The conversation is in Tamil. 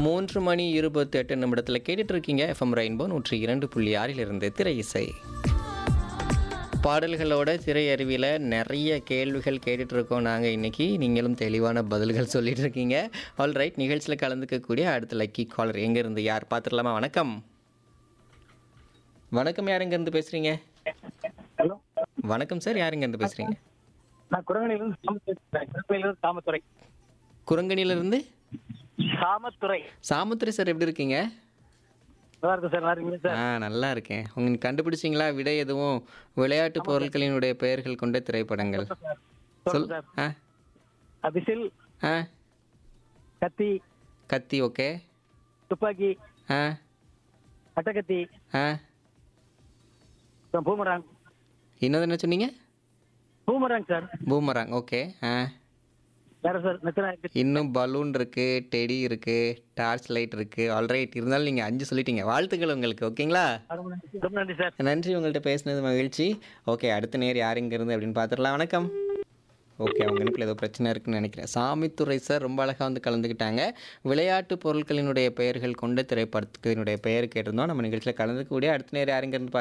மூன்று மணி இருபத்தி எட்டு நிமிடத்தில் கேட்டுட்டு இருக்கீங்க எஃப்எம் ரெயின்போ நூற்றி இரண்டு புள்ளி ஆறிலிருந்து திரை இசை பாடல்களோட திரையருவியில் நிறைய கேள்விகள் கேட்டுட்டு இருக்கோம் நாங்கள் இன்னைக்கு நீங்களும் தெளிவான பதில்கள் சொல்லிட்டு இருக்கீங்க ஆல் ரைட் நிகழ்ச்சியில் கலந்துக்கக்கூடிய அடுத்த லக்கி காலர் எங்கேருந்து யார் பார்த்துடலாமா வணக்கம் வணக்கம் யார் எங்கேருந்து பேசுகிறீங்க ஹலோ வணக்கம் சார் யார் எங்கேருந்து பேசுகிறீங்க நான் குரங்கணியிலிருந்து சாமத்துறை குரங்கணியிலிருந்து சாமத்துறை குரங்கணியிலிருந்து சாமத்துறை சாமுத்திரி சார் எப்படி இருக்கீங்க நல்லா இருக்கும் சார் நல்லா இருக்கீங்களா சார் ஆ நல்லா இருக்கேன் உங்களுக்கு கண்டுபிடிச்சிங்களா விடை எதுவும் விளையாட்டு பொருட்களினுடைய பெயர்கள் கொண்ட திரைப்படங்கள் சொல் சொல்லுங்க சார் ஆ அபிசில் ஆ கத்தி கத்தி ஓகே துப்பாக்கி ஆ அட்டக்கத்தி ஆ அப்புறம் பூமராங் இன்னொரு என்ன சொன்னீங்க பூமராங் சார் பூமராங் ஓகே ஆ வேற சார் எத்தனை இருக்கு? இன்னும் பலூன் இருக்கு டெடி இருக்கு டார்ச் லைட் இருக்கு ஆல்ரைட் இருந்தாலும் நீங்கள் அஞ்சு சொல்லிட்டீங்க வாழ்த்துக்கள் உங்களுக்கு ஓகேங்களா ரொம்ப நன்றி ரொம்ப நன்றி சார் நன்றி உங்கள்கிட்ட பேசினது மகிழ்ச்சி ஓகே அடுத்த நேர் யார் இங்க இருந்து அப்படின்னு பார்த்துடலாம் வணக்கம் ஓகே அவங்க இணைப்பில் ஏதோ பிரச்சனை இருக்குன்னு நினைக்கிறேன் சாமித்துறை சார் ரொம்ப அழகாக வந்து கலந்துக்கிட்டாங்க விளையாட்டு பொருட்களினுடைய பெயர்கள் கொண்ட திரைப்படத்தினுடைய பெயர் கேட்டிருந்தோம் நம்ம நிகழ்ச்சியில் கலந்துக்கக்கூடிய அடுத்த நேர் யாருங்க இருந்து